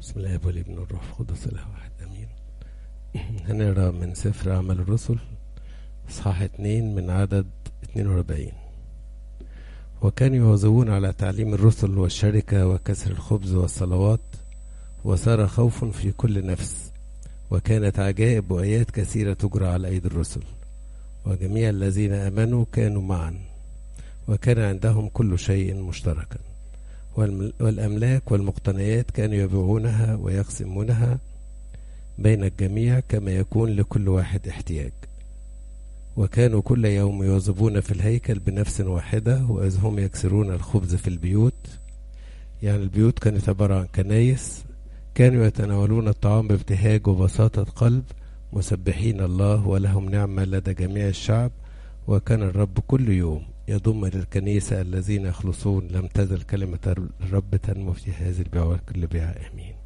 بسم الله والابن والروح القدس اله واحد امين هنقرا من سفر اعمال الرسل اصحاح اتنين من عدد 42 وكانوا يواظبون على تعليم الرسل والشركة وكسر الخبز والصلوات وصار خوف في كل نفس وكانت عجائب وآيات كثيرة تجرى على أيدي الرسل وجميع الذين آمنوا كانوا معا وكان عندهم كل شيء مشتركا والأملاك والمقتنيات كانوا يبيعونها ويقسمونها بين الجميع كما يكون لكل واحد احتياج وكانوا كل يوم يواظبون في الهيكل بنفس واحدة وإذ هم يكسرون الخبز في البيوت يعني البيوت كانت عبارة عن كنايس كانوا يتناولون الطعام بابتهاج وبساطة قلب مسبحين الله ولهم نعمة لدى جميع الشعب وكان الرب كل يوم يضم للكنيسة الذين يخلصون لم تزل كلمة الرب تنمو في هذه البيع وكل بيع آمين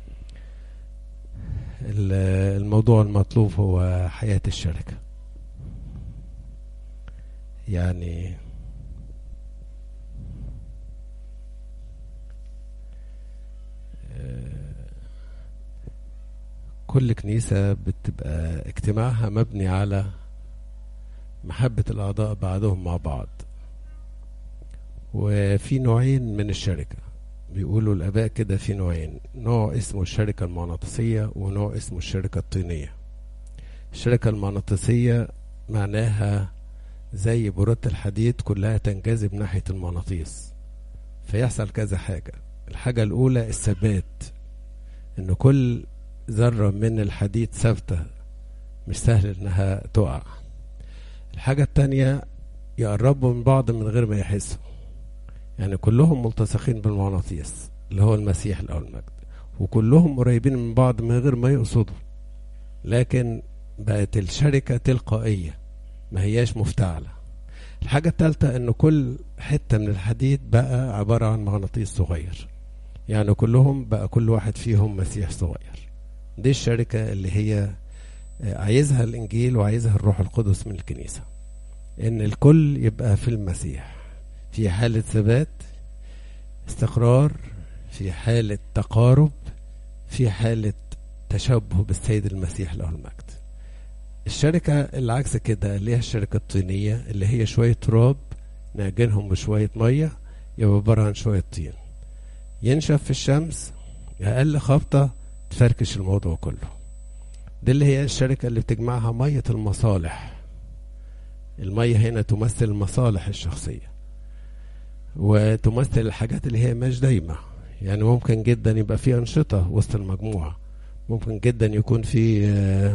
الموضوع المطلوب هو حياة الشركة يعني كل كنيسة بتبقى اجتماعها مبني على محبة الأعضاء بعضهم مع بعض وفي نوعين من الشركة بيقولوا الآباء كده في نوعين نوع اسمه الشركة المغناطيسية ونوع اسمه الشركة الطينية الشركة المغناطيسية معناها زي برودة الحديد كلها تنجذب ناحية المغناطيس فيحصل كذا حاجة الحاجة الأولى الثبات إن كل ذرة من الحديد ثابتة مش سهل إنها تقع الحاجة التانية يقربوا من بعض من غير ما يحسوا يعني كلهم ملتصقين بالمغناطيس اللي هو المسيح الأول المجد وكلهم قريبين من بعض من غير ما يقصدوا لكن بقت الشركة تلقائية ما هياش مفتعلة الحاجة الثالثة ان كل حتة من الحديد بقى عبارة عن مغناطيس صغير يعني كلهم بقى كل واحد فيهم مسيح صغير دي الشركة اللي هي عايزها الانجيل وعايزها الروح القدس من الكنيسة ان الكل يبقى في المسيح في حالة ثبات استقرار في حالة تقارب في حالة تشبه بالسيد المسيح له المجد الشركة العكس كده اللي هي الشركة الطينية اللي هي شوية تراب نعجنهم بشوية مية يبقى عبارة عن شوية طين ينشف في الشمس أقل خبطة تفركش الموضوع كله دي اللي هي الشركة اللي بتجمعها مية المصالح المية هنا تمثل المصالح الشخصية وتمثل الحاجات اللي هي مش دايمة يعني ممكن جدا يبقى في أنشطة وسط المجموعة ممكن جدا يكون في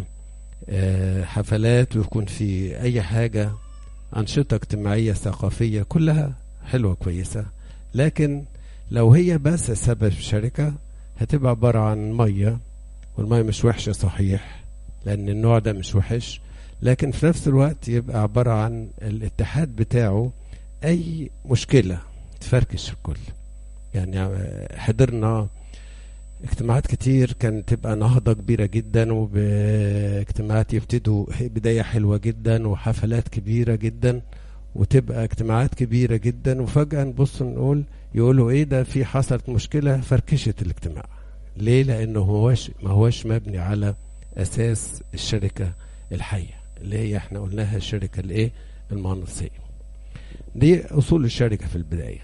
آه حفلات ويكون في أي حاجة أنشطة اجتماعية ثقافية كلها حلوة كويسة لكن لو هي بس سبب الشركة هتبقى عبارة عن مية والمية مش وحشة صحيح لأن النوع ده مش وحش لكن في نفس الوقت يبقى عبارة عن الاتحاد بتاعه أي مشكلة تفركش الكل يعني حضرنا اجتماعات كتير كانت تبقى نهضة كبيرة جدا وباجتماعات يبتدوا بداية حلوة جدا وحفلات كبيرة جدا وتبقى اجتماعات كبيرة جدا وفجأة نبص نقول يقولوا ايه ده في حصلت مشكلة فركشت الاجتماع ليه لانه هوش ما هوش مبني على اساس الشركة الحية اللي هي احنا قلناها الشركة الايه المغناطيسية دي اصول الشركة في البداية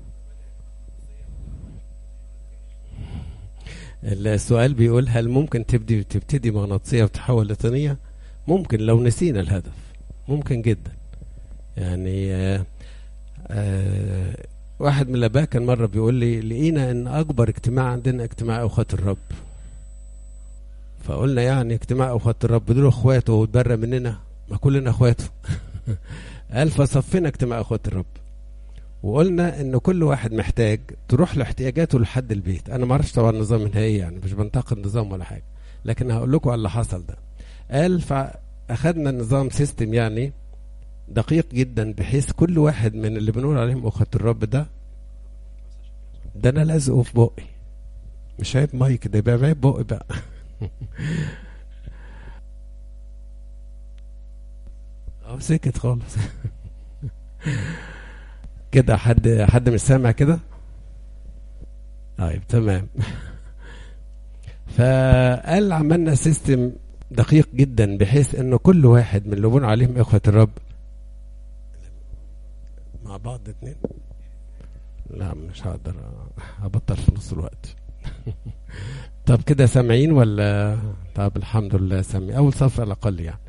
السؤال بيقول هل ممكن تبدي تبتدي مغناطيسيه وتتحول لطينيه ممكن لو نسينا الهدف ممكن جدا يعني آآ آآ واحد من الاباء كان مره بيقول لي لقينا ان اكبر اجتماع عندنا اجتماع اخوات الرب فقلنا يعني اجتماع اخوات الرب دول اخواته وتبرى مننا ما كلنا اخواته قال فصفينا اجتماع اخوات الرب وقلنا ان كل واحد محتاج تروح لاحتياجاته لحد البيت انا ما اعرفش طبعا النظام النهائي يعني مش بنتقد النظام ولا حاجه لكن هقول لكم على اللي حصل ده قال فاخدنا النظام سيستم يعني دقيق جدا بحيث كل واحد من اللي بنقول عليهم اخوة الرب ده ده انا لازقه في بقي مش عيب مايك ده يبقى عيب بقي بقى اه سكت خالص كده حد حد مش سامع كده طيب تمام فقال عملنا سيستم دقيق جدا بحيث انه كل واحد من اللي بنقول عليهم اخوة الرب مع بعض اتنين لا مش هقدر هبطل في نص الوقت طب كده سامعين ولا طب الحمد لله سامعين اول صف على الاقل يعني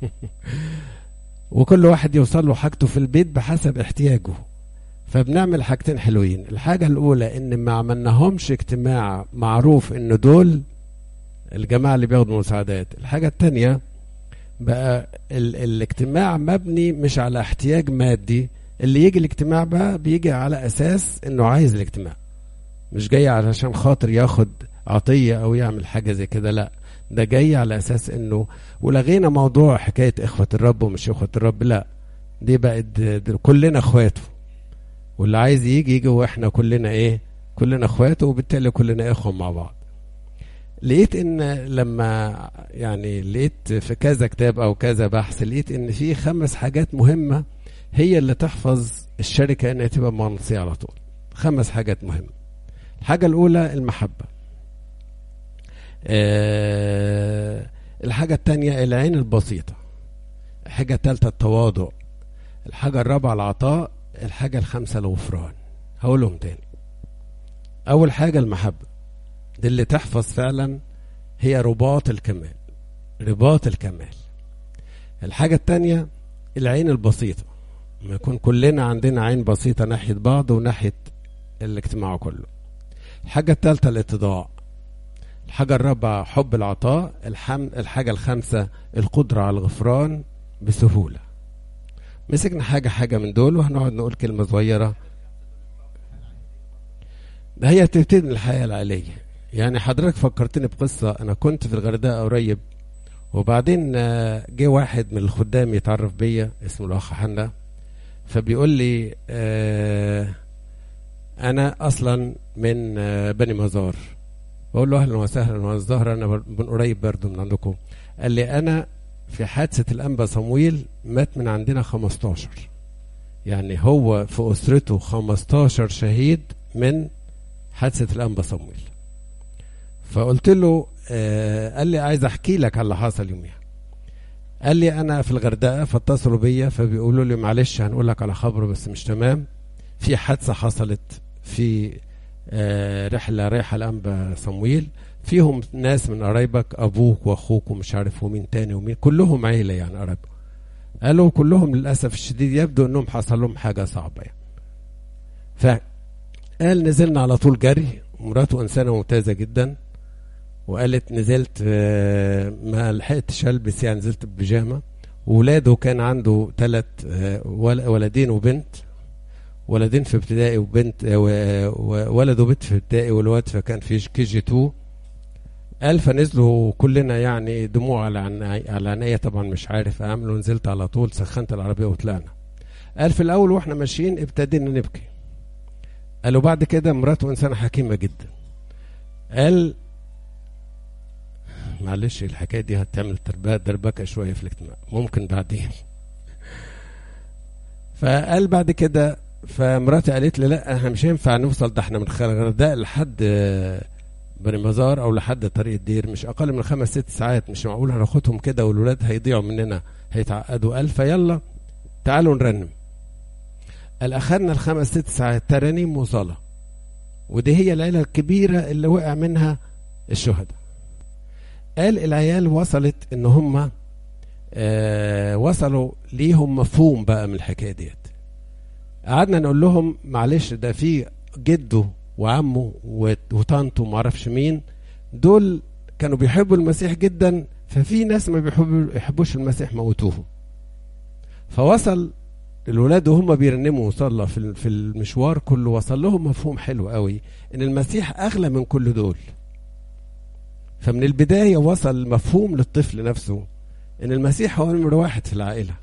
وكل واحد يوصل له حاجته في البيت بحسب احتياجه فبنعمل حاجتين حلوين الحاجة الأولى إن ما عملناهمش اجتماع معروف إن دول الجماعة اللي بياخدوا مساعدات الحاجة التانية بقى ال الاجتماع مبني مش على احتياج مادي اللي يجي الاجتماع بقى بيجي على أساس إنه عايز الاجتماع مش جاي علشان خاطر ياخد عطية أو يعمل حاجة زي كده لأ ده جاي على أساس إنه ولغينا موضوع حكاية إخوة الرب ومش إخوة الرب لأ دي بقت كلنا إخواته واللي عايز يجي يجي واحنا كلنا ايه كلنا اخواته وبالتالي كلنا اخوه مع بعض لقيت ان لما يعني لقيت في كذا كتاب او كذا بحث لقيت ان في خمس حاجات مهمه هي اللي تحفظ الشركه انها تبقى مغناطيسيه على طول خمس حاجات مهمه الحاجه الاولى المحبه أه الحاجه الثانيه العين البسيطه الحاجه الثالثه التواضع الحاجه الرابعه العطاء الحاجة الخامسة الغفران هقولهم تاني أول حاجة المحبة دي اللي تحفظ فعلا هي رباط الكمال رباط الكمال الحاجة التانية العين البسيطة ما يكون كلنا عندنا عين بسيطة ناحية بعض وناحية الاجتماع كله الحاجة التالتة الاتضاع الحاجة الرابعة حب العطاء الحم... الحاجة الخامسة القدرة على الغفران بسهولة مسكنا حاجة حاجة من دول وهنقعد نقول كلمة صغيرة ده هي تبتدي من الحياة العائلية يعني حضرتك فكرتني بقصة أنا كنت في الغردقة قريب وبعدين جه واحد من الخدام يتعرف بيا اسمه الأخ حنا فبيقول لي آه أنا أصلا من آه بني مزار بقول له أهلا وسهلا والظهر أنا من قريب برضه من عندكم قال لي أنا في حادثة الأنبا صمويل مات من عندنا 15 يعني هو في أسرته 15 شهيد من حادثة الأنبا صمويل فقلت له آه قال لي عايز أحكي لك على اللي حصل يوميها قال لي أنا في الغردقة فاتصلوا بيا فبيقولوا لي معلش هنقول لك على خبر بس مش تمام في حادثة حصلت في آه رحلة رايحة الأنبا صمويل فيهم ناس من قرايبك ابوك واخوك ومش عارف ومين تاني ومين كلهم عيله يعني قرايب قالوا كلهم للاسف الشديد يبدو انهم حصل لهم حاجه صعبه يعني فقال نزلنا على طول جري مراته انسانه ممتازه جدا وقالت نزلت ما لحقتش البس يعني نزلت ببيجامه وولاده كان عنده ثلاث ولدين وبنت ولدين في ابتدائي وبنت ولد وبنت في ابتدائي والواد فكان في كي جي 2 قال فنزلوا كلنا يعني دموع على على عينيا طبعا مش عارف اعمل ونزلت على طول سخنت العربيه وطلعنا قال في الاول واحنا ماشيين ابتدينا نبكي قالوا بعد كده مراته انسانه حكيمه جدا قال معلش الحكايه دي هتعمل تربيه دربكه شويه في الاجتماع ممكن بعدين فقال بعد كده فمراتي قالت لي لا احنا مش هينفع نوصل ده احنا من الغردقه لحد بني مزار او لحد طريق الدير مش اقل من خمس ست ساعات مش معقول هناخدهم كده والولاد هيضيعوا مننا هيتعقدوا قال فيلا تعالوا نرنم قال اخذنا الخمس ست ساعات ترانيم وصلاه ودي هي العيله الكبيره اللي وقع منها الشهداء قال العيال وصلت ان هم آه وصلوا ليهم مفهوم بقى من الحكايه ديت قعدنا نقول لهم معلش ده في جده وعمه وطنطه وما اعرفش مين دول كانوا بيحبوا المسيح جدا ففي ناس ما بيحبوا يحبوش المسيح موتوهم فوصل الولاد وهم بيرنموا وصلى في في المشوار كله وصل لهم مفهوم حلو قوي ان المسيح اغلى من كل دول فمن البدايه وصل مفهوم للطفل نفسه ان المسيح هو نمر واحد في العائله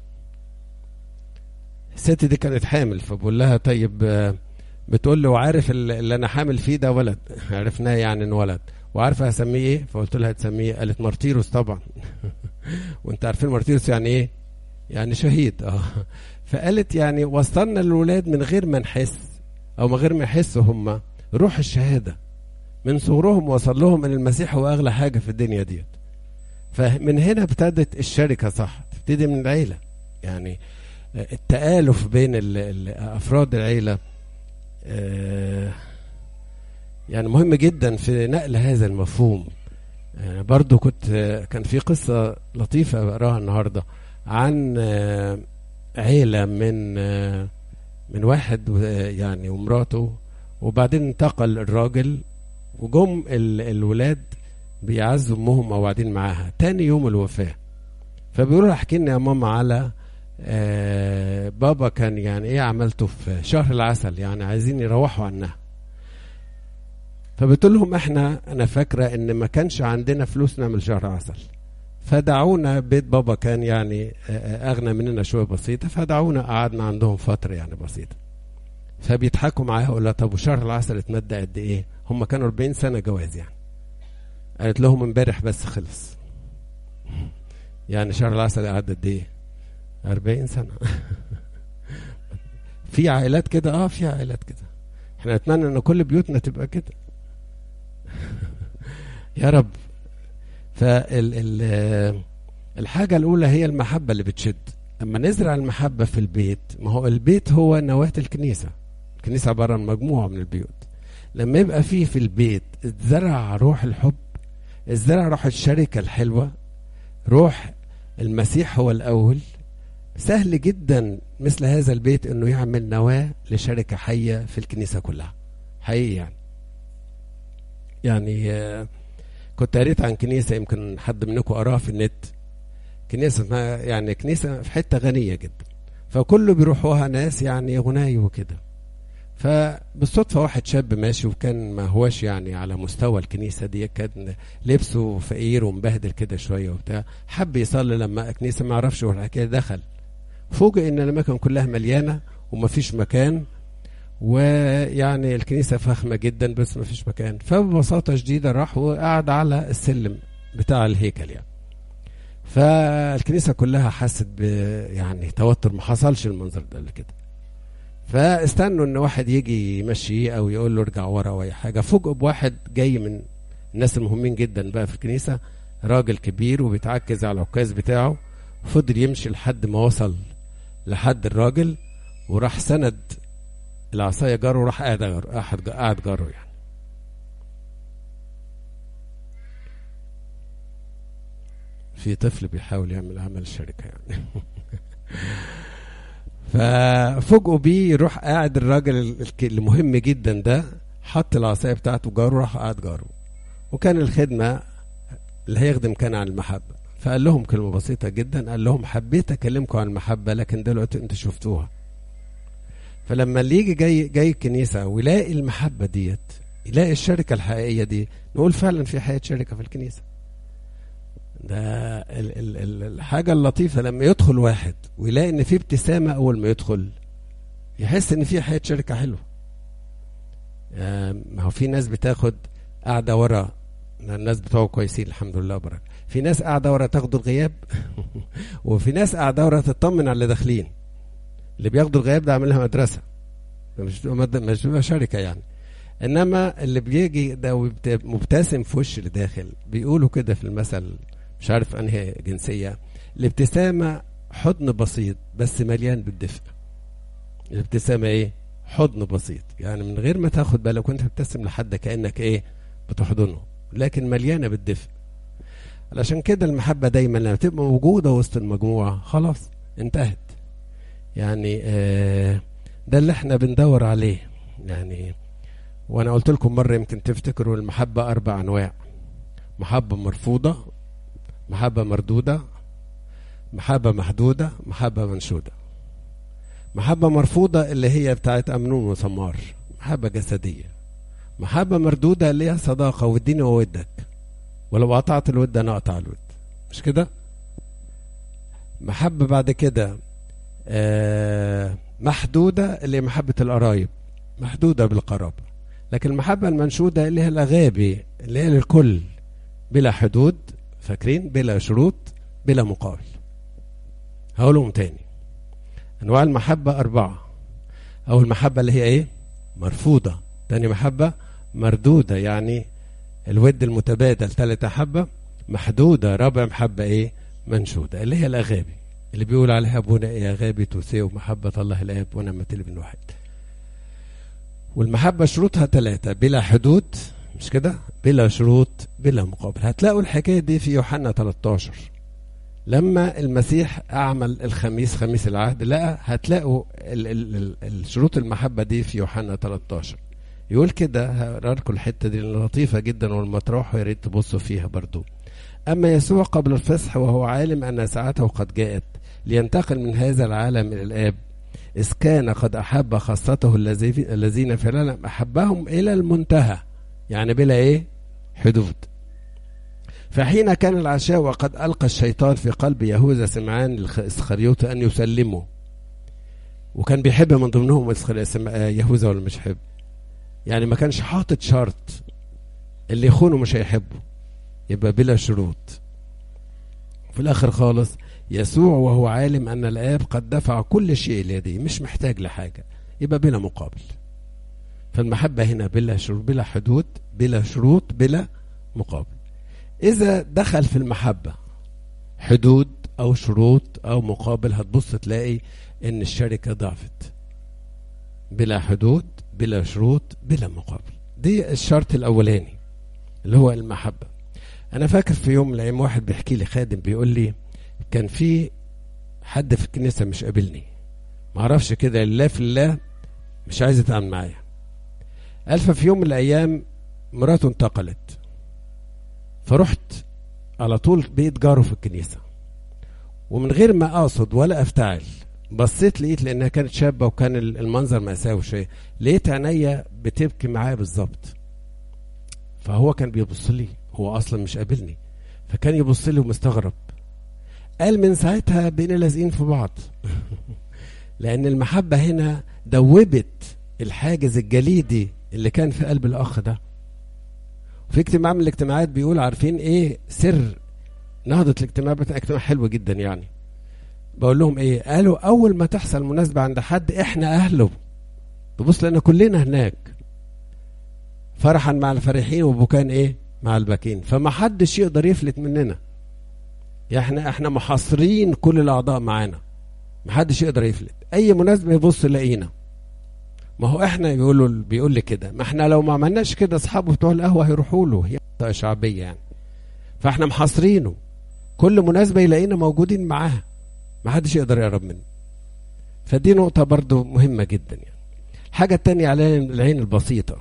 الست دي كانت حامل فبقول لها طيب بتقول لي وعارف اللي انا حامل فيه ده ولد عرفناه يعني انه ولد وعارفه هسميه ايه فقلت لها هتسميه قالت مارتيروس طبعا وانت عارفين مارتيروس يعني ايه يعني شهيد اه فقالت يعني وصلنا للولاد من غير ما نحس او من غير ما يحسوا هم روح الشهاده من صغرهم وصل لهم ان المسيح هو اغلى حاجه في الدنيا ديت فمن هنا ابتدت الشركه صح تبتدي من العيله يعني التآلف بين ال- ال- افراد العيله آه، يعني مهم جدا في نقل هذا المفهوم آه، برضو كنت آه، كان في قصة لطيفة بقراها النهاردة عن آه، عيلة من آه، من واحد و- يعني ومراته وبعدين انتقل الراجل وجم ال- الولاد بيعزوا امهم او قاعدين معاها تاني يوم الوفاة فبيقولوا احكي لنا يا ماما على آه، بابا كان يعني ايه عملته في شهر العسل يعني عايزين يروحوا عنها فبتقول لهم احنا انا فاكره ان ما كانش عندنا فلوس نعمل شهر عسل فدعونا بيت بابا كان يعني آه، آه، اغنى مننا شويه بسيطه فدعونا قعدنا عندهم فتره يعني بسيطه فبيضحكوا معاها يقول لها طب وشهر العسل اتمدى قد ايه؟ هم كانوا 40 سنه جواز يعني قالت لهم امبارح بس خلص يعني شهر العسل قعد قد ايه؟ 40 سنه في عائلات كده اه في عائلات كده احنا نتمنى ان كل بيوتنا تبقى كده يا رب فال ال الحاجة الأولى هي المحبة اللي بتشد لما نزرع المحبة في البيت ما هو البيت هو نواة الكنيسة الكنيسة عبارة عن مجموعة من البيوت لما يبقى فيه في البيت اتزرع روح الحب اتزرع روح الشركة الحلوة روح المسيح هو الأول سهل جدا مثل هذا البيت انه يعمل نواة لشركة حية في الكنيسة كلها حقيقي يعني يعني آه، كنت قريت عن كنيسة يمكن حد منكم قراها في النت كنيسة اسمها يعني كنيسة في حتة غنية جدا فكله بيروحوها ناس يعني غناي وكده فبالصدفة واحد شاب ماشي وكان ما هوش يعني على مستوى الكنيسة دي كان لبسه فقير ومبهدل كده شوية وبتاع حب يصلي لما كنيسة ما عرفش ولا كده دخل فوجئ ان الاماكن كلها مليانة ومفيش مكان ويعني الكنيسة فخمة جدا بس مفيش مكان فببساطة شديدة راح وقعد على السلم بتاع الهيكل يعني فالكنيسة كلها حست ب يعني توتر ما حصلش المنظر ده قبل كده فاستنوا ان واحد يجي يمشيه او يقول له ارجع ورا او اي حاجه فوجئوا بواحد جاي من الناس المهمين جدا بقى في الكنيسه راجل كبير وبيتعكز على العكاز بتاعه فضل يمشي لحد ما وصل لحد الراجل وراح سند العصايه جاره وراح قاعد جاره قاعد قاعد جاره يعني في طفل بيحاول يعمل عمل الشركه يعني ففوجئوا بيه يروح قاعد الراجل الك- المهم جدا ده حط العصايه بتاعته جاره راح قاعد جاره وكان الخدمه اللي هيخدم كان عن المحبه فقال لهم كلمه بسيطه جدا قال لهم حبيت اكلمكم عن المحبه لكن دلوقتي انتوا شفتوها فلما اللي يجي جاي جاي الكنيسه ويلاقي المحبه ديت يلاقي الشركه الحقيقيه دي نقول فعلا في حياه شركه في الكنيسه ده ال ال ال الحاجة اللطيفة لما يدخل واحد ويلاقي ان في ابتسامة اول ما يدخل يحس ان في حياة شركة حلوة آه، ما هو في ناس بتاخد قاعدة ورا الناس بتوعه كويسين الحمد لله وبركة في ناس قاعدة ورا تاخدوا الغياب وفي ناس قاعدة ورا تطمن على اللي داخلين اللي بياخدوا الغياب ده عاملها مدرسة مش مش بيبقى شركة يعني انما اللي بيجي ده وبت- مبتسم في وش اللي داخل بيقولوا كده في المثل مش عارف انهي جنسيه الابتسامه حضن بسيط بس مليان بالدفء الابتسامه ايه حضن بسيط يعني من غير ما تاخد بالك وانت بتبتسم لحد كانك ايه بتحضنه لكن مليانه بالدفء علشان كده المحبه دايما لما تبقى موجوده وسط المجموعه خلاص انتهت يعني آه ده اللي احنا بندور عليه يعني وانا قلت لكم مره يمكن تفتكروا المحبه اربع انواع محبه مرفوضه محبه مردوده محبه محدوده محبه منشوده محبه مرفوضه اللي هي بتاعت امنون وسمار محبه جسديه محبه مردوده اللي هي صداقه واديني وودك ولو قطعت الود انا اقطع الود مش كده محبه بعد كده آه محدوده اللي هي محبه القرايب محدوده بالقرابه لكن المحبه المنشوده اللي هي الاغابي اللي هي للكل بلا حدود فاكرين بلا شروط بلا مقابل هقولهم تاني انواع المحبه اربعه اول محبه اللي هي ايه مرفوضه تاني محبه مردودة يعني الود المتبادل ثالث محبة محدودة رابع محبة ايه منشودة اللي هي الأغابي اللي بيقول عليها ابونا يا غابي تسيء محبة الله الآب ونعمة الابن واحد والمحبة شروطها ثلاثة بلا حدود مش كده بلا شروط بلا مقابل هتلاقوا الحكاية دي في يوحنا 13 لما المسيح أعمل الخميس خميس العهد لقى هتلاقوا ال ال ال الشروط المحبة دي في يوحنا 13 يقول كده هقرا لكم الحتة دي لطيفة جدا والمطروح يا ريت تبصوا فيها برضو أما يسوع قبل الفصح وهو عالم أن ساعته قد جاءت لينتقل من هذا العالم إلى الآب إذ كان قد أحب خاصته الذين في العالم أحبهم إلى المنتهى يعني بلا إيه حدود فحين كان العشاء وقد ألقى الشيطان في قلب يهوذا سمعان الإسخريوطي أن يسلمه وكان بيحب من ضمنهم يهوذا ولا مش يحب يعني ما كانش حاطط شرط اللي يخونه مش هيحبه يبقى بلا شروط في الآخر خالص يسوع وهو عالم أن الآب قد دفع كل شيء ليديه مش محتاج لحاجة يبقى بلا مقابل فالمحبة هنا بلا شروط بلا حدود بلا شروط بلا مقابل إذا دخل في المحبة حدود أو شروط أو مقابل هتبص تلاقي إن الشركة ضعفت بلا حدود بلا شروط بلا مقابل دي الشرط الأولاني اللي هو المحبة أنا فاكر في يوم من الأيام واحد بيحكي لي خادم بيقول لي كان في حد في الكنيسة مش قابلني معرفش كده لله في الله مش عايز يتعامل معايا قال ففي يوم من الأيام مراته انتقلت فرحت على طول بيت جاره في الكنيسة ومن غير ما أقصد ولا أفتعل بصيت لقيت لأنها كانت شابة وكان المنظر مأساوي شوية لقيت عينيا بتبكي معايا بالظبط فهو كان بيبص لي هو أصلا مش قابلني فكان يبص لي ومستغرب قال من ساعتها بقينا لازقين في بعض لأن المحبة هنا دوبت الحاجز الجليدي اللي كان في قلب الأخ ده في اجتماع من الاجتماعات بيقول عارفين ايه سر نهضة الاجتماع بتاع اجتماع حلو جدا يعني بقول لهم ايه قالوا اول ما تحصل مناسبة عند حد احنا اهله تبص لان كلنا هناك فرحا مع الفرحين وبكان ايه مع الباكين فما حدش يقدر يفلت مننا احنا احنا محاصرين كل الاعضاء معانا ما حدش يقدر يفلت اي مناسبة يبص يلاقينا ما هو احنا بيقولوا بيقول لي كده ما احنا لو ما عملناش كده اصحابه بتوع القهوه هيروحوا له هي منطقه شعبيه يعني فاحنا محاصرينه كل مناسبه يلاقينا موجودين معاه ما حدش يقدر يقرب منه فدي نقطة برضو مهمة جدا يعني الحاجة التانية على العين البسيطة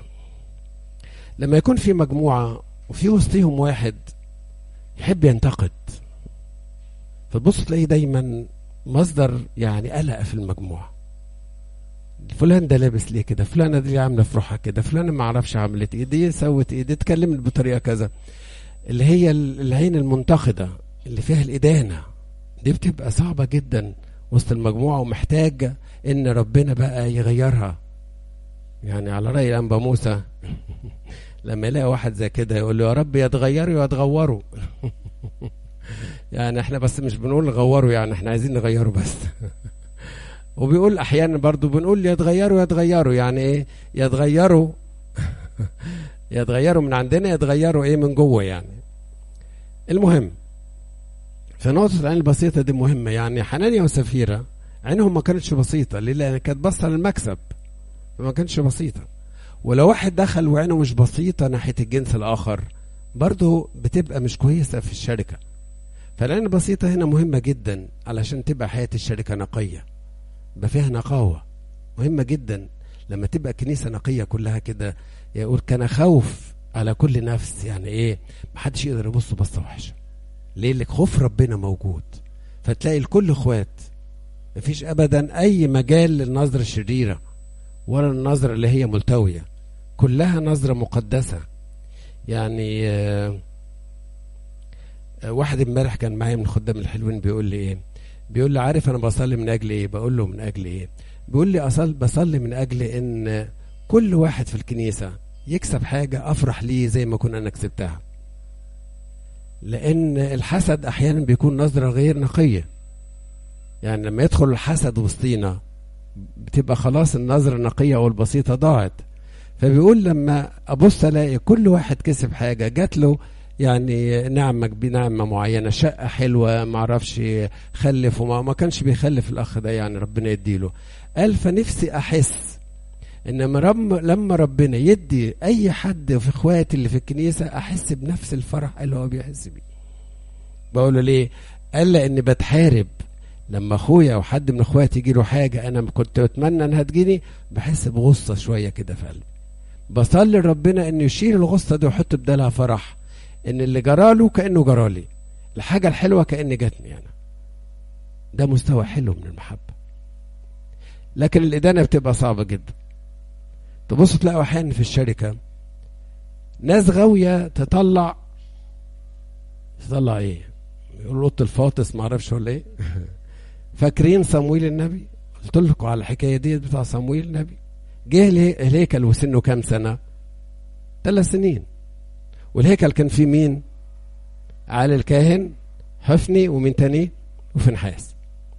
لما يكون في مجموعة وفي وسطهم واحد يحب ينتقد فتبص تلاقيه دايما مصدر يعني قلق في المجموعة فلان ده لابس ليه كده فلانة دي عاملة في روحها كده فلانة ما اعرفش عملت ايه دي سوت ايه دي اتكلمت بطريقة كذا اللي هي العين المنتقدة اللي فيها الإدانة دي بتبقى صعبة جدا وسط المجموعة ومحتاجة إن ربنا بقى يغيرها يعني على رأي الأنبا موسى لما يلاقي واحد زي كده يقول له يا رب يا تغيروا يا تغوروا يعني احنا بس مش بنقول غوروا يعني احنا عايزين نغيره بس وبيقول احيانا برضو بنقول يتغيروا يتغيروا يعني ايه يتغيروا يتغيروا من عندنا يتغيروا ايه من جوه يعني المهم فنقطة العين البسيطة دي مهمة يعني حنانيا وسفيرة عينهم ما كانتش بسيطة ليه؟ لأن كانت باصة للمكسب ما كانتش بسيطة ولو واحد دخل وعينه مش بسيطة ناحية الجنس الآخر برضه بتبقى مش كويسة في الشركة فالعين البسيطة هنا مهمة جدا علشان تبقى حياة الشركة نقية يبقى فيها نقاوة مهمة جدا لما تبقى كنيسة نقية كلها كده يقول كان خوف على كل نفس يعني ايه محدش يقدر يبص بصة وحشة ليه لك خوف ربنا موجود فتلاقي الكل اخوات مفيش ابدا اي مجال للنظرة الشريرة ولا النظرة اللي هي ملتوية كلها نظرة مقدسة يعني آه واحد امبارح كان معايا من الخدام الحلوين بيقول لي ايه بيقول لي عارف انا بصلي من اجل ايه بقول له من اجل ايه بيقول لي اصل بصلي من اجل ان كل واحد في الكنيسه يكسب حاجه افرح ليه زي ما كنت انا كسبتها لان الحسد احيانا بيكون نظره غير نقيه يعني لما يدخل الحسد وسطينا بتبقى خلاص النظره النقيه او البسيطه ضاعت فبيقول لما ابص الاقي كل واحد كسب حاجه جات له يعني نعمه بنعمه معينه شقه حلوه ما اعرفش خلف وما ما كانش بيخلف الاخ ده يعني ربنا يديله قال فنفسي احس ان رب لما ربنا يدي اي حد في اخواتي اللي في الكنيسه احس بنفس الفرح اللي هو بيحس بيه بقول له ليه قال لاني بتحارب لما اخويا او حد من اخواتي يجي له حاجه انا كنت اتمنى انها تجيني بحس بغصه شويه كده في قلبي بصلي لربنا انه يشيل الغصه دي ويحط بدالها فرح ان اللي جراله كانه جرالي الحاجه الحلوه كان جاتني انا ده مستوى حلو من المحبه لكن الادانه بتبقى صعبه جدا تبص تلاقوا احيانا في الشركه ناس غاويه تطلع تطلع ايه يقولوا اوضه الفاطس ما اعرفش ولا ايه فاكرين صمويل النبي قلت لكم على الحكايه دي بتاع صمويل النبي جه الهيكل وسنه كام سنه ثلاث سنين والهيكل كان فيه مين علي الكاهن حفني ومين تاني وفنحاس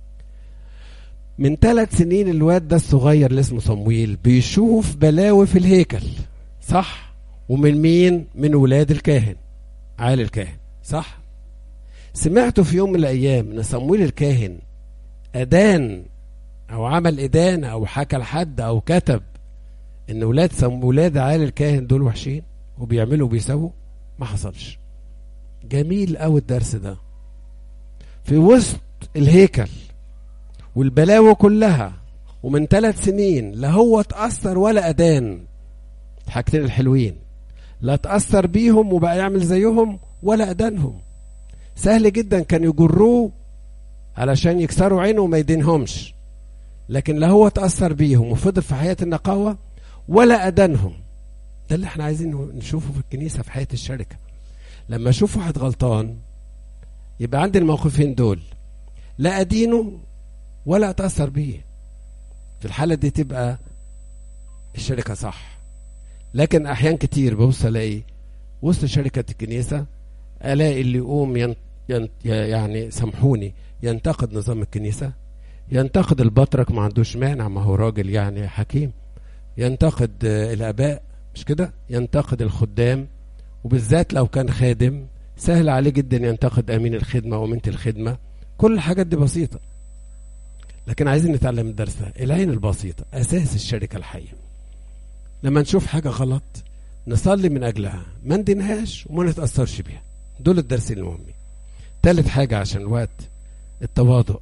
من ثلاث سنين الواد ده الصغير اللي اسمه صمويل بيشوف بلاوي في الهيكل صح ومن مين من ولاد الكاهن عالي الكاهن صح سمعته في يوم من الايام ان صمويل الكاهن ادان او عمل ادانه او حكى لحد او كتب ان ولاد سم ولاد عالي الكاهن دول وحشين وبيعملوا وبيسووا ما حصلش جميل قوي الدرس ده في وسط الهيكل والبلاوي كلها ومن ثلاث سنين لا هو اتأثر ولا أدان الحاجتين الحلوين لا اتأثر بيهم وبقى يعمل زيهم ولا أدانهم سهل جدا كان يجروه علشان يكسروا عينه وما يدينهمش لكن لا هو اتأثر بيهم وفضل في حياة النقاوة ولا أدانهم ده اللي احنا عايزين نشوفه في الكنيسة في حياة الشركة لما اشوف واحد غلطان يبقى عندي الموقفين دول لا أدينه ولا أتأثر بيه في الحالة دي تبقى الشركة صح لكن أحيان كتير ببص ألاقي وسط شركة الكنيسة ألاقي اللي يقوم ين... ين... يعني سامحوني ينتقد نظام الكنيسة ينتقد البطرك ما عندوش مانع ما هو راجل يعني حكيم ينتقد الآباء مش كده ينتقد الخدام وبالذات لو كان خادم سهل عليه جدا ينتقد أمين الخدمة وأمينة الخدمة كل الحاجات دي بسيطة لكن عايزين نتعلم الدرس ده العين البسيطة أساس الشركة الحية لما نشوف حاجة غلط نصلي من أجلها ما ندينهاش وما نتأثرش بيها دول الدرسين المهمين تالت حاجة عشان الوقت التواضع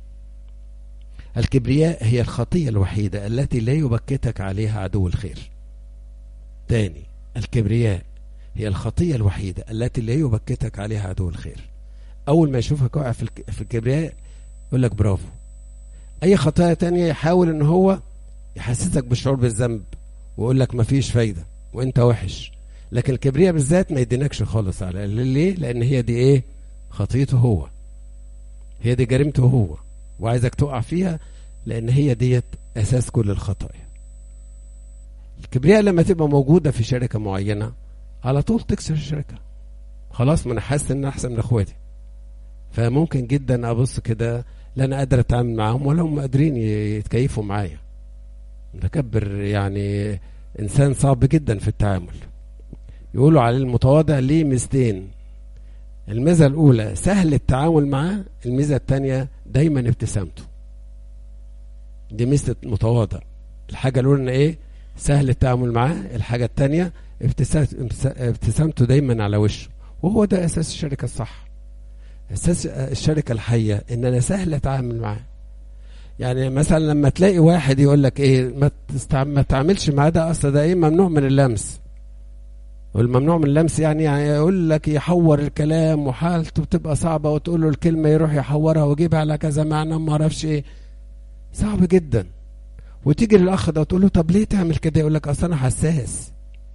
الكبرياء هي الخطية الوحيدة التي لا يبكتك عليها عدو الخير تاني الكبرياء هي الخطية الوحيدة التي لا يبكتك عليها عدو الخير أول ما يشوفك واقع في الكبرياء يقول لك برافو أي خطايا تانية يحاول إن هو يحسسك بالشعور بالذنب ويقول لك مفيش فايدة وأنت وحش لكن الكبرياء بالذات ما يدينكش خالص على ليه؟ لأن هي دي إيه؟ خطيته هو هي دي جريمته هو وعايزك تقع فيها لأن هي ديت أساس كل الخطايا الكبرياء لما تبقى موجودة في شركة معينة على طول تكسر الشركة خلاص ما أنا حاسس إن أحسن من إخواتي فممكن جدا أبص كده لا أنا قادر أتعامل معاهم ولا هم قادرين يتكيفوا معايا متكبر يعني إنسان صعب جدا في التعامل يقولوا عليه المتواضع ليه ميزتين الميزة الأولى سهل التعامل معاه الميزة الثانية دايما ابتسامته دي ميزة متواضع الحاجة الأولى إن إيه سهل التعامل معاه الحاجة الثانية ابتسامته دايما على وشه وهو ده أساس الشركة الصح أساس الشركة الحية إن أنا سهل أتعامل معاه يعني مثلا لما تلاقي واحد يقول لك إيه ما, تستع... ما تعملش معاه ده أصلا ده إيه ممنوع من اللمس والممنوع من اللمس يعني, يعني يقول لك يحور الكلام وحالته بتبقى صعبة وتقول له الكلمة يروح يحورها ويجيبها على كذا معنى ما اعرفش ايه صعب جدا وتيجي للاخ ده وتقول له طب ليه تعمل كده يقول لك اصل انا حساس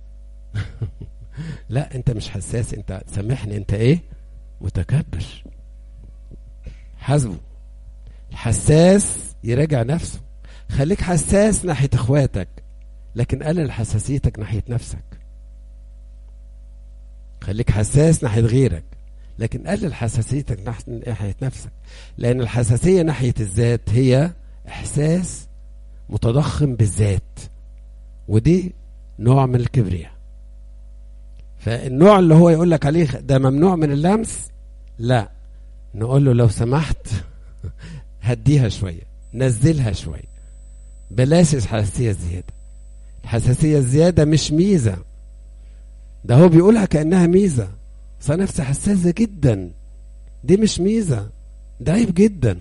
لا انت مش حساس انت سامحني انت ايه متكبر حاسبه الحساس يراجع نفسه خليك حساس ناحية اخواتك لكن قلل حساسيتك ناحية نفسك خليك حساس ناحية غيرك لكن قلل حساسيتك ناحية نفسك لأن الحساسية ناحية الذات هي إحساس متضخم بالذات ودي نوع من الكبرياء فالنوع اللي هو يقول لك عليه ده ممنوع من اللمس لا نقول له لو سمحت هديها شويه نزلها شويه بلاش الحساسيه الزياده الحساسيه الزياده مش ميزه ده هو بيقولها كانها ميزه بس نفسي حساسه جدا دي مش ميزه ده عيب جدا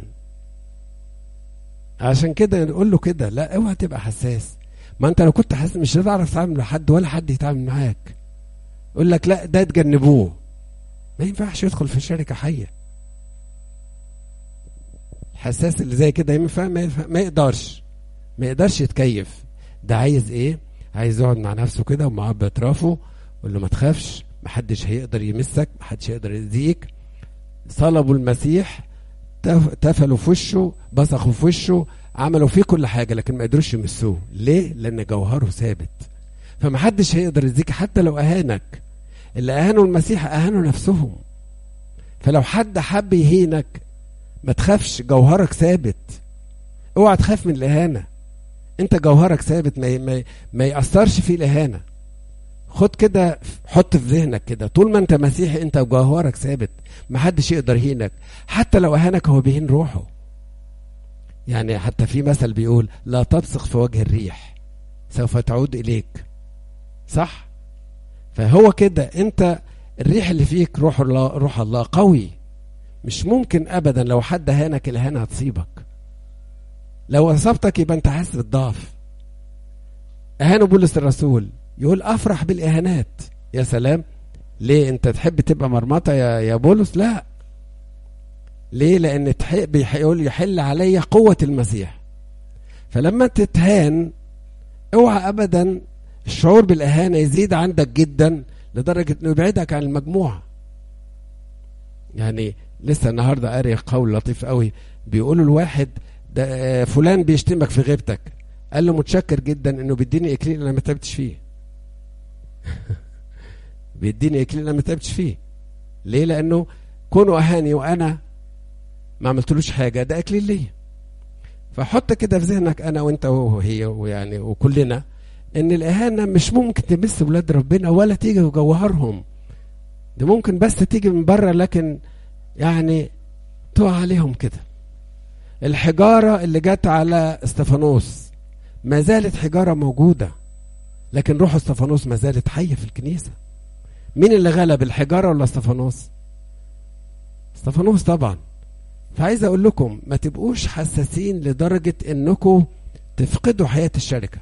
عشان كده نقول له كده لا اوعى تبقى حساس ما انت لو كنت حاسس مش هتعرف تتعامل مع حد ولا حد يتعامل معاك يقول لك لا ده تجنبوه ما ينفعش يدخل في شركه حيه الحساس اللي زي كده ينفع ما, ينفع ما يقدرش ما يقدرش يتكيف ده عايز ايه عايز يقعد مع نفسه كده ومعاه باطرافه يقول له ما تخافش محدش هيقدر يمسك محدش هيقدر يأذيك صلبوا المسيح تفلوا في وشه بصقوا في وشه عملوا فيه كل حاجة لكن ما قدروش يمسوه ليه؟ لأن جوهره ثابت فمحدش هيقدر يأذيك حتى لو أهانك اللي أهانوا المسيح أهانوا نفسهم فلو حد حب يهينك ما تخافش جوهرك ثابت اوعى تخاف من الإهانة انت جوهرك ثابت ما, ما, ما يأثرش فيه الإهانة خد كده حط في ذهنك كده طول ما انت مسيحي انت جوهرك ثابت محدش يقدر يهينك حتى لو اهانك هو بيهين روحه يعني حتى في مثل بيقول لا تبصق في وجه الريح سوف تعود اليك صح فهو كده انت الريح اللي فيك روح الله روح الله قوي مش ممكن ابدا لو حد هانك الاهانه هتصيبك لو اصابتك يبقى انت حاسس بالضعف اهانوا بولس الرسول يقول افرح بالاهانات يا سلام ليه انت تحب تبقى مرمطه يا يا بولس لا ليه لان تحب يقول يحل علي قوه المسيح فلما تتهان اوعى ابدا الشعور بالاهانه يزيد عندك جدا لدرجه انه يبعدك عن المجموعه يعني لسه النهارده قاري قول لطيف قوي بيقولوا الواحد ده فلان بيشتمك في غيبتك قال له متشكر جدا انه بيديني اكليل انا ما تعبتش فيه بيديني اكليل انا ما تعبتش فيه ليه لانه كونه اهاني وانا ما عملتلوش حاجه ده اكليل ليا فحط كده في ذهنك انا وانت وهي ويعني وكلنا ان الاهانه مش ممكن تمس ولاد ربنا ولا تيجي في جوهرهم دي ممكن بس تيجي من بره لكن يعني تقع عليهم كده الحجاره اللي جت على استفانوس ما زالت حجاره موجوده لكن روح استفانوس ما زالت حيه في الكنيسه مين اللي غلب الحجاره ولا استفانوس استفانوس طبعا فعايز اقول لكم ما تبقوش حساسين لدرجه انكم تفقدوا حياه الشركه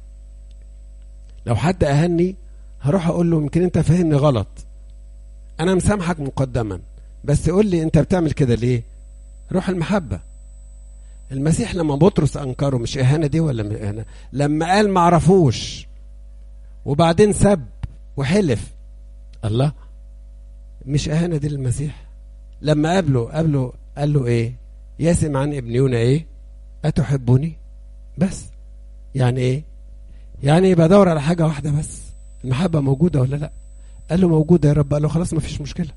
لو حد اهني هروح اقول له يمكن انت فاهمني غلط انا مسامحك مقدما بس قول لي انت بتعمل كده ليه روح المحبه المسيح لما بطرس انكره مش اهانه دي ولا اهانه لما قال ما عرفوش وبعدين سب وحلف الله مش اهانه دي للمسيح لما قابله قابله قال له ايه ياسم عن ابن يونا ايه اتحبني بس يعني ايه يعني بدور على حاجه واحده بس المحبه موجوده ولا لا قال له موجوده يا رب قال له خلاص ما فيش مشكله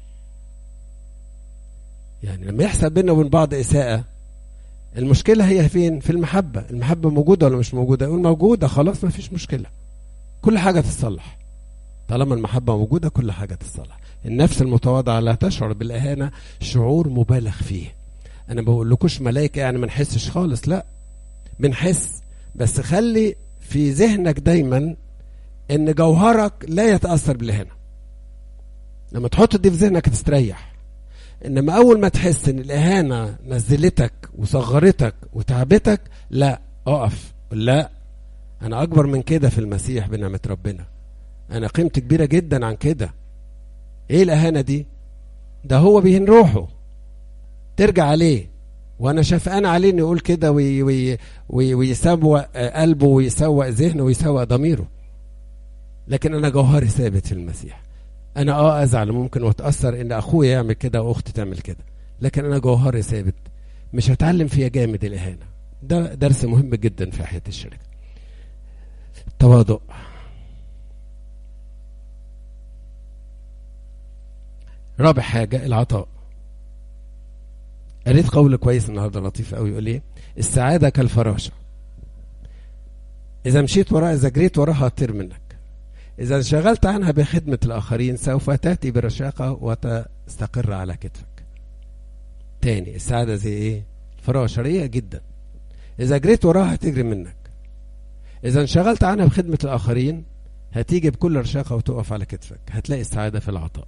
يعني لما يحصل بيننا وبين بعض اساءه المشكله هي فين في المحبه المحبه موجوده ولا مش موجوده يقول موجوده خلاص ما فيش مشكله كل حاجه تتصلح طالما المحبه موجوده كل حاجه تتصلح النفس المتواضعه لا تشعر بالاهانه شعور مبالغ فيه انا بقول لكوش ملائكه يعني ما نحسش خالص لا بنحس بس خلي في ذهنك دايما ان جوهرك لا يتاثر بالاهانه لما تحط دي في ذهنك تستريح انما اول ما تحس ان الاهانه نزلتك وصغرتك وتعبتك لا اقف لا انا اكبر من كده في المسيح بنعمه ربنا انا قيمتي كبيره جدا عن كده ايه الاهانه دي ده هو بيهين روحه ترجع عليه وانا شفقان عليه انه يقول كده وي وي وي ويسوق قلبه ويسوق ذهنه ويسوق ضميره لكن انا جوهري ثابت في المسيح انا اه ازعل ممكن واتاثر ان اخويا يعمل كده واختي تعمل كده لكن انا جوهري ثابت مش هتعلم فيها جامد الاهانه ده درس مهم جدا في حياه الشركه التواضع رابع حاجه العطاء قريت قول كويس النهارده لطيف قوي يقول ايه السعاده كالفراشه إذا مشيت وراها إذا جريت وراها هتطير منك إذا انشغلت عنها بخدمة الآخرين سوف تأتي برشاقة وتستقر على كتفك تاني السعادة زي إيه الفراغ شرية جدا إذا جريت وراها هتجري منك إذا انشغلت عنها بخدمة الآخرين هتيجي بكل رشاقة وتقف على كتفك هتلاقي السعادة في العطاء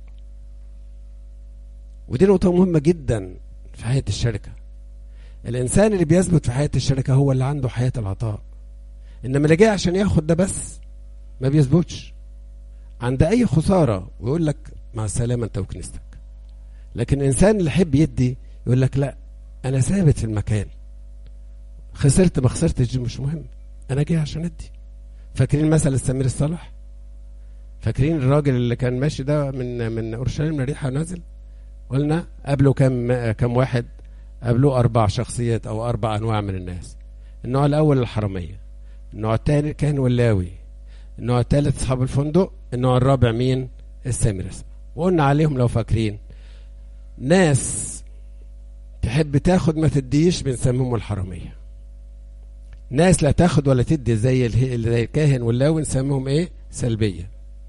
ودي نقطة مهمة جدا في حياة الشركة الإنسان اللي بيثبت في حياة الشركة هو اللي عنده حياة العطاء إنما اللي جاي عشان ياخد ده بس ما بيثبتش عند أي خسارة ويقول لك مع السلامة أنت وكنيستك لكن الإنسان اللي يحب يدي يقول لك لا أنا ثابت في المكان خسرت ما خسرتش مش مهم أنا جاي عشان أدي فاكرين مثل السمير الصالح فاكرين الراجل اللي كان ماشي ده من من اورشليم لريحه نازل قلنا قبله كم كم واحد قبله اربع شخصيات او اربع انواع من الناس النوع الاول الحراميه النوع الثاني كان واللاوي النوع الثالث اصحاب الفندق النوع الرابع مين السامرس وقلنا عليهم لو فاكرين ناس تحب تاخد ما تديش بنسميهم الحراميه ناس لا تاخد ولا تدي زي زي الكاهن واللاوي نسميهم ايه سلبيه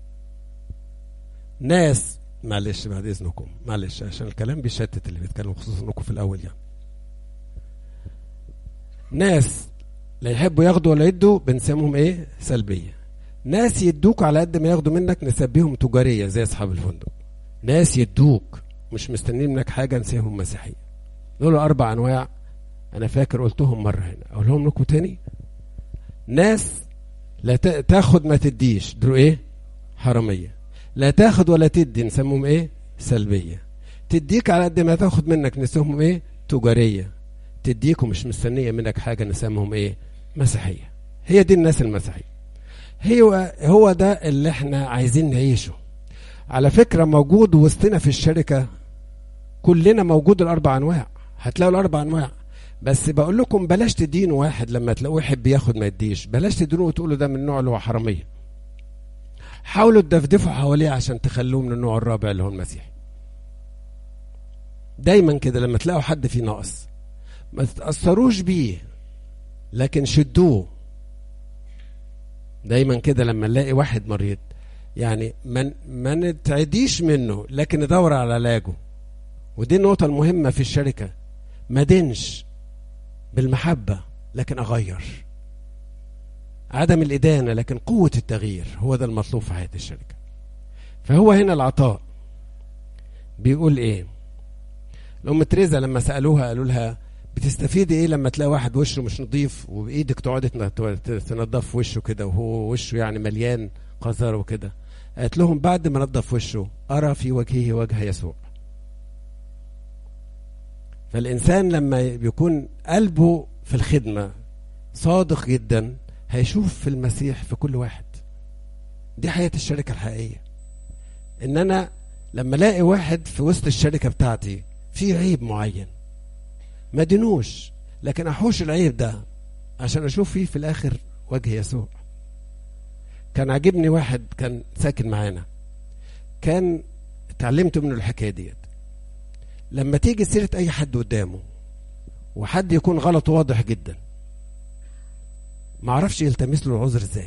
ناس معلش بعد اذنكم معلش عشان الكلام بيشتت اللي بيتكلم خصوصا انكم في الاول يعني ناس لا يحبوا ياخدوا ولا يدوا بنسميهم ايه سلبيه ناس يدوك على قد ما ياخدوا منك نسميهم تجاريه زي اصحاب الفندق ناس يدوك مش مستنيين منك حاجه نسميهم مسيحيه دول اربع انواع انا فاكر قلتهم مره هنا اقولهم لكم تاني ناس لا تاخد ما تديش دول ايه حراميه لا تاخد ولا تدي نسموهم ايه سلبيه تديك على قد ما تاخد منك نسموهم ايه تجاريه تديك ومش مستنيه منك حاجه نسموهم ايه مسيحيه هي دي الناس المسيحيه هو هو ده اللي احنا عايزين نعيشه على فكره موجود وسطنا في الشركه كلنا موجود الاربع انواع هتلاقوا الاربع انواع بس بقول لكم بلاش تدينوا واحد لما تلاقوه يحب ياخد ما يديش بلاش تدينوه وتقولوا ده من النوع اللي هو حراميه حاولوا تدفدفوا حواليه عشان تخلوه من النوع الرابع اللي هو المسيحي دايما كده لما تلاقوا حد فيه ناقص ما تتأثروش بيه لكن شدوه دايما كده لما نلاقي واحد مريض يعني ما ما نتعديش منه لكن ندور على علاجه ودي النقطة المهمة في الشركة ما دينش بالمحبة لكن أغير عدم الإدانة لكن قوة التغيير هو ده المطلوب في حياة الشركة فهو هنا العطاء بيقول إيه الأم تريزا لما سألوها قالوا لها بتستفيدي ايه لما تلاقي واحد وشه مش نظيف وبايدك تقعدي تنضف وشه كده وهو وشه يعني مليان قذاره وكده قالت لهم بعد ما نظف وشه ارى في وجهه وجه يسوع فالانسان لما بيكون قلبه في الخدمه صادق جدا هيشوف في المسيح في كل واحد دي حياه الشركه الحقيقيه ان انا لما الاقي واحد في وسط الشركه بتاعتي في عيب معين ما دينوش لكن احوش العيب ده عشان اشوف فيه في الاخر وجه يسوع كان عاجبني واحد كان ساكن معانا كان اتعلمت منه الحكايه ديت لما تيجي سيره اي حد قدامه وحد يكون غلط واضح جدا ما عرفش يلتمس له العذر ازاي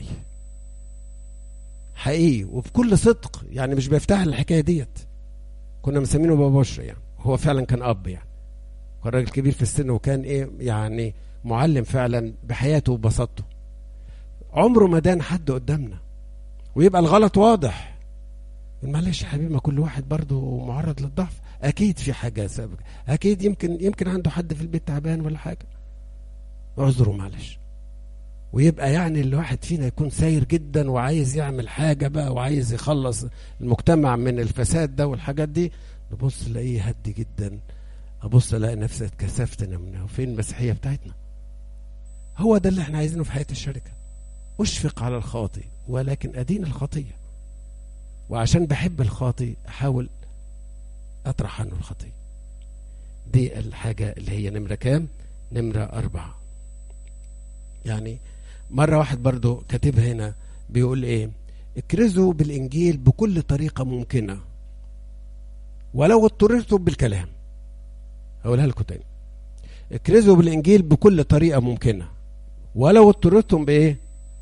حقيقي وبكل صدق يعني مش بيفتح الحكايه ديت كنا مسمينه بابا بشر يعني هو فعلا كان اب يعني كان راجل كبير في السن وكان ايه يعني معلم فعلا بحياته وبساطته عمره ما دان حد قدامنا ويبقى الغلط واضح معلش يا حبيبي ما كل واحد برضه معرض للضعف اكيد في حاجه سابقه اكيد يمكن يمكن عنده حد في البيت تعبان ولا حاجه اعذره معلش ويبقى يعني الواحد فينا يكون ساير جدا وعايز يعمل حاجة بقى وعايز يخلص المجتمع من الفساد ده والحاجات دي نبص الاقيه هدي جدا ابص الاقي نفسي اتكسفت انا منها فين المسيحيه بتاعتنا هو ده اللي احنا عايزينه في حياه الشركه اشفق على الخاطئ ولكن ادين الخطيه وعشان بحب الخاطئ احاول اطرح عنه الخطيه دي الحاجه اللي هي نمره كام نمره اربعه يعني مره واحد برضو كاتبها هنا بيقول ايه اكرزوا بالانجيل بكل طريقه ممكنه ولو اضطررتم بالكلام هقولها لكم تاني اكرزوا بالانجيل بكل طريقه ممكنه ولو اضطررتم بايه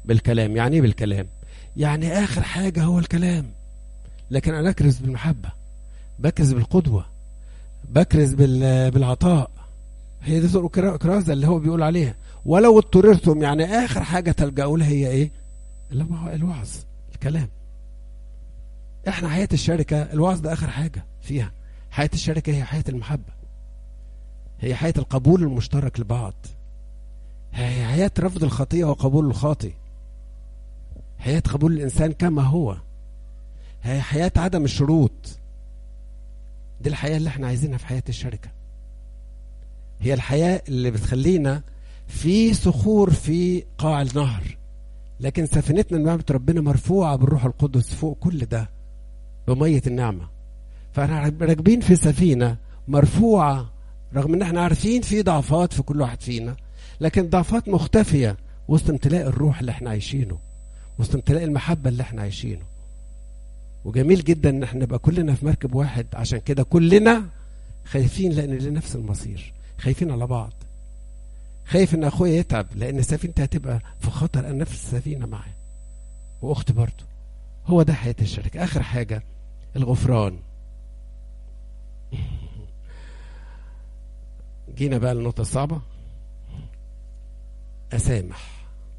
بالكلام يعني ايه بالكلام يعني اخر حاجه هو الكلام لكن انا اكرز بالمحبه بكرز بالقدوه بكرز بال- بالعطاء هي دي طرق كرا- كرازه اللي هو بيقول عليها ولو اضطررتم يعني اخر حاجه تلجأوا لها هي ايه اللي هو الوعظ الكلام احنا حياه الشركه الوعظ ده اخر حاجه فيها حياه الشركه هي حياه المحبه هي حياه القبول المشترك لبعض هي حياه رفض الخطيئه وقبول الخاطئ حياه قبول الانسان كما هو هي حياه عدم الشروط دي الحياه اللي احنا عايزينها في حياه الشركه هي الحياه اللي بتخلينا في صخور في قاع النهر لكن سفينتنا نعمة ربنا مرفوعة بالروح القدس فوق كل ده بمية النعمة فاحنا راكبين في سفينة مرفوعة رغم ان احنا عارفين في ضعفات في كل واحد فينا لكن ضعفات مختفية وسط امتلاء الروح اللي احنا عايشينه وسط امتلاء المحبة اللي احنا عايشينه وجميل جدا ان احنا نبقى كلنا في مركب واحد عشان كده كلنا خايفين لان لنفس المصير خايفين على بعض خايف ان اخويا يتعب لان سفينتي هتبقى في خطر انا نفس السفينه معاه واختي برضه هو ده حياه الشركه اخر حاجه الغفران جينا بقى للنقطه الصعبه اسامح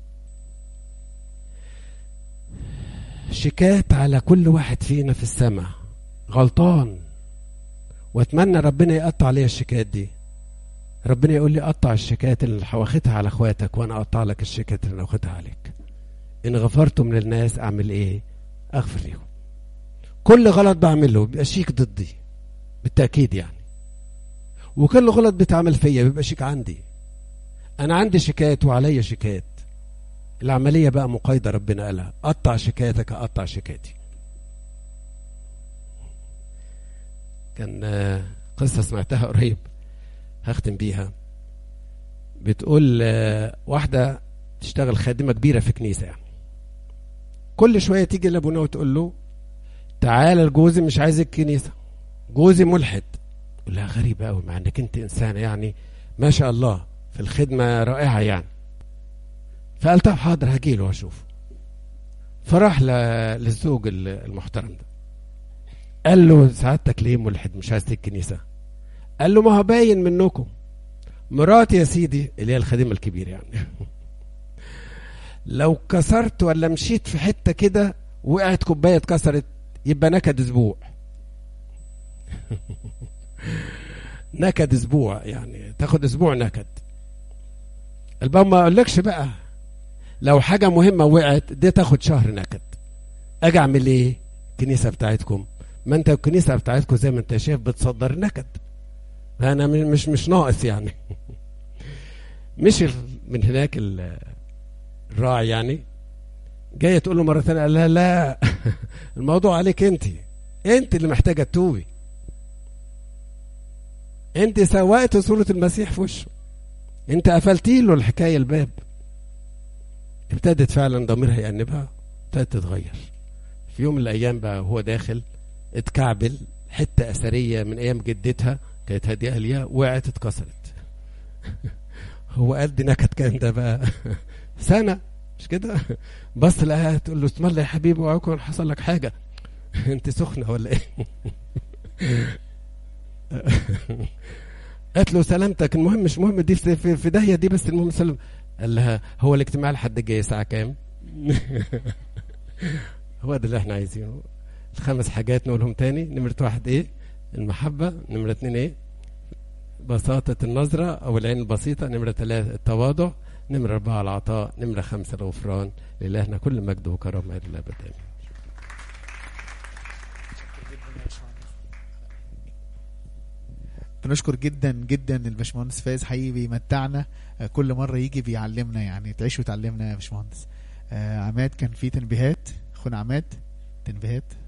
شيكات على كل واحد فينا في السماء غلطان واتمنى ربنا يقطع عليا الشيكات دي ربنا يقول لي قطع الشيكات اللي واخدها على اخواتك وانا اقطع لك الشيكات اللي انا واخدها عليك ان غفرتم للناس اعمل ايه اغفر لهم كل غلط بعمله بيبقى شيك ضدي بالتاكيد يعني وكل غلط بيتعمل فيا بيبقى شيك عندي انا عندي شيكات وعليا شيكات العمليه بقى مقايضه ربنا قالها قطع شيكاتك اقطع شيكاتي كان آه، قصه سمعتها قريب هختم بيها بتقول آه، واحدة تشتغل خادمة كبيرة في كنيسة يعني كل شوية تيجي لأبونا وتقول له تعالى لجوزي مش عايز الكنيسة جوزي ملحد تقول لها غريبة قوي مع انك انت انسانة يعني ما شاء الله في الخدمة رائعة يعني فقال طب حاضر هجيله واشوفه فراح ل- للزوج ال- المحترم ده قال له سعادتك ليه ملحد مش عايز تيجي الكنيسة قال له ما هو باين منكم مراتي يا سيدي اللي هي الخادمة الكبير يعني لو كسرت ولا مشيت في حتة كده وقعت كوباية اتكسرت يبقى نكد اسبوع نكد اسبوع يعني تاخد اسبوع نكد الباب ما اقولكش بقى لو حاجة مهمة وقعت دي تاخد شهر نكد اجي اعمل ايه الكنيسة بتاعتكم ما انت الكنيسة بتاعتكم زي ما انت شايف بتصدر نكد انا م- مش مش ناقص يعني مش ال- من هناك ال- الراعي يعني جايه تقول له مره ثانيه قال لها لا الموضوع عليك انت انت اللي محتاجه تتوبي انت سوقت صوره المسيح في وشه انت قفلتي له الحكايه الباب ابتدت فعلا ضميرها يأنبها ابتدت تتغير في يوم من الايام بقى وهو داخل اتكعبل حته اثريه من ايام جدتها كانت هديها ليها وقعت اتكسرت هو قد نكد كان ده بقى سنه مش كده بص لها تقول له اسم الله يا حبيبي اوعى يكون حصل لك حاجه انت سخنه ولا ايه قالت له سلامتك المهم مش مهم دي في في- في داهيه دي بس المهم سلام قال لها هو الاجتماع لحد الجاي الساعه كام هو ده اللي احنا عايزينه الخمس حاجات نقولهم تاني نمرة واحد ايه المحبة نمرة اتنين ايه بساطة النظرة أو العين البسيطة نمرة ثلاثة التواضع نمرة أربعة العطاء نمرة خمسة الغفران لإلهنا كل مجد وكرامة إلى الأبد آمين بنشكر جدا جدا الباشمهندس فايز حقيقي بيمتعنا آه، كل مره يجي بيعلمنا يعني تعيش وتعلمنا يا باشمهندس آه، عماد كان في تنبيهات اخونا عماد تنبيهات